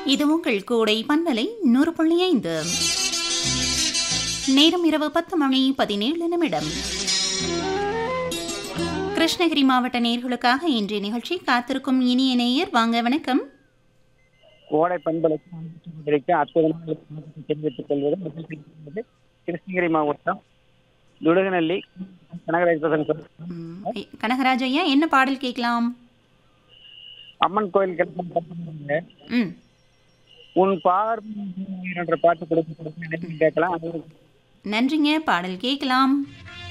இது உங்கள் கூடை பண்பலை நூறு புள்ளி ஐந்து நேரம் இரவு பத்து மணி பதினேழு நிமிடம் கிருஷ்ணகிரி மாவட்ட நேர்களுக்காக இன்றைய நிகழ்ச்சி காத்திருக்கும் இனிய நேயர் வாங்க வணக்கம் கோடை பண்பலைக்கு அற்புதமாக தெரிவித்துக் கொள்வது மகிழ்ச்சி அளிக்கிறது. கிருஷ்ணகிரி மாவட்டம் துடுகநல்லி கனகராஜ் பிரசன் சார். ம், ஐ- கனகராஜ் ஐயா என்ன பாடல் கேட்கலாம் அம்மன் கோயில் கிடக்கு ம் உன் பார்வை என்ற பாட்டு கொடுக்க கொடுக்க கேட்கலாம் அது நன்றிங்க பாடல் கேட்கலாம்